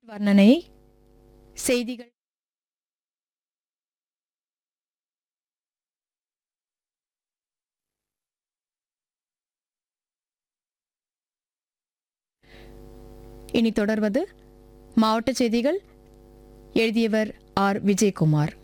வர்ணனை செய்திகள் இனி தொடர்வது மாவட்ட செய்திகள் எழுதியவர் ஆர் விஜயகுமார்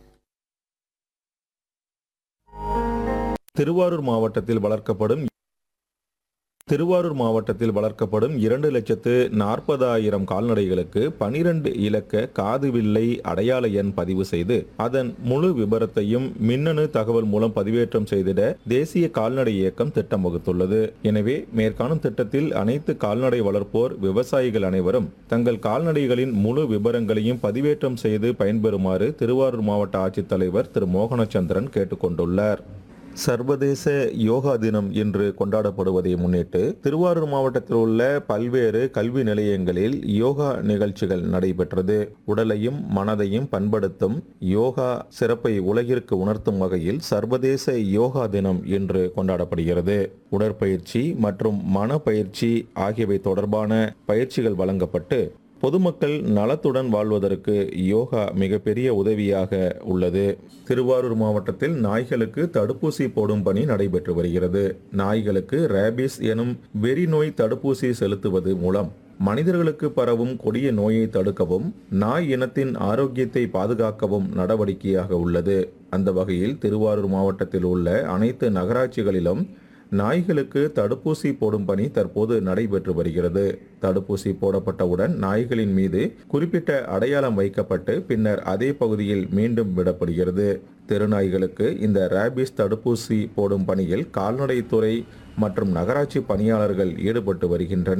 திருவாரூர் மாவட்டத்தில் வளர்க்கப்படும் திருவாரூர் மாவட்டத்தில் வளர்க்கப்படும் இரண்டு லட்சத்து நாற்பதாயிரம் கால்நடைகளுக்கு பனிரெண்டு இலக்க காது வில்லை அடையாள எண் பதிவு செய்து அதன் முழு விபரத்தையும் மின்னணு தகவல் மூலம் பதிவேற்றம் செய்திட தேசிய கால்நடை இயக்கம் திட்டம் வகுத்துள்ளது எனவே மேற்காணும் திட்டத்தில் அனைத்து கால்நடை வளர்ப்போர் விவசாயிகள் அனைவரும் தங்கள் கால்நடைகளின் முழு விபரங்களையும் பதிவேற்றம் செய்து பயன்பெறுமாறு திருவாரூர் மாவட்ட ஆட்சித்தலைவர் திரு மோகனச்சந்திரன் கேட்டுக்கொண்டுள்ளார் சர்வதேச யோகா தினம் இன்று கொண்டாடப்படுவதை முன்னிட்டு திருவாரூர் மாவட்டத்தில் உள்ள பல்வேறு கல்வி நிலையங்களில் யோகா நிகழ்ச்சிகள் நடைபெற்றது உடலையும் மனதையும் பண்படுத்தும் யோகா சிறப்பை உலகிற்கு உணர்த்தும் வகையில் சர்வதேச யோகா தினம் இன்று கொண்டாடப்படுகிறது உடற்பயிற்சி மற்றும் மனப்பயிற்சி ஆகியவை தொடர்பான பயிற்சிகள் வழங்கப்பட்டு பொதுமக்கள் நலத்துடன் வாழ்வதற்கு யோகா மிகப்பெரிய உதவியாக உள்ளது திருவாரூர் மாவட்டத்தில் நாய்களுக்கு தடுப்பூசி போடும் பணி நடைபெற்று வருகிறது நாய்களுக்கு ரேபிஸ் எனும் வெறி நோய் தடுப்பூசி செலுத்துவது மூலம் மனிதர்களுக்கு பரவும் கொடிய நோயை தடுக்கவும் நாய் இனத்தின் ஆரோக்கியத்தை பாதுகாக்கவும் நடவடிக்கையாக உள்ளது அந்த வகையில் திருவாரூர் மாவட்டத்தில் உள்ள அனைத்து நகராட்சிகளிலும் நாய்களுக்கு தடுப்பூசி போடும் பணி தற்போது நடைபெற்று வருகிறது தடுப்பூசி போடப்பட்டவுடன் நாய்களின் மீது குறிப்பிட்ட அடையாளம் வைக்கப்பட்டு பின்னர் அதே பகுதியில் மீண்டும் விடப்படுகிறது தெருநாய்களுக்கு இந்த ரேபிஸ் தடுப்பூசி போடும் பணியில் கால்நடைத்துறை மற்றும் நகராட்சி பணியாளர்கள் ஈடுபட்டு வருகின்றனர்